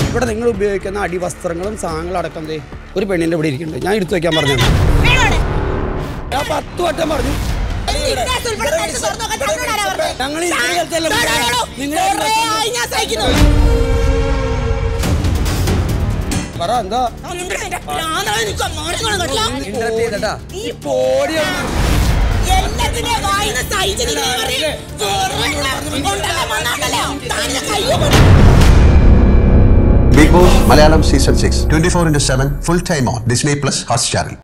ഇവിടെ നിങ്ങൾ ഉപയോഗിക്കുന്ന അടിവസ്ത്രങ്ങളും സാധനങ്ങളും അടക്കം ദേ ഒരു പെണ്ണിന്റെ ഇവിടെ ഇരിക്കുന്നുണ്ട് ഞാൻ എടുത്തു വെക്കാൻ പറഞ്ഞു ഞാൻ പത്ത് വട്ടം പറഞ്ഞു ഞങ്ങൾ ഈ സ്ഥലത്തല്ലേ നിങ്ങൾ പറ എന്താ ഈ പോടി Big Boss Malayalam Season 6, 24 into 7, full time on Disney Plus Hotstar.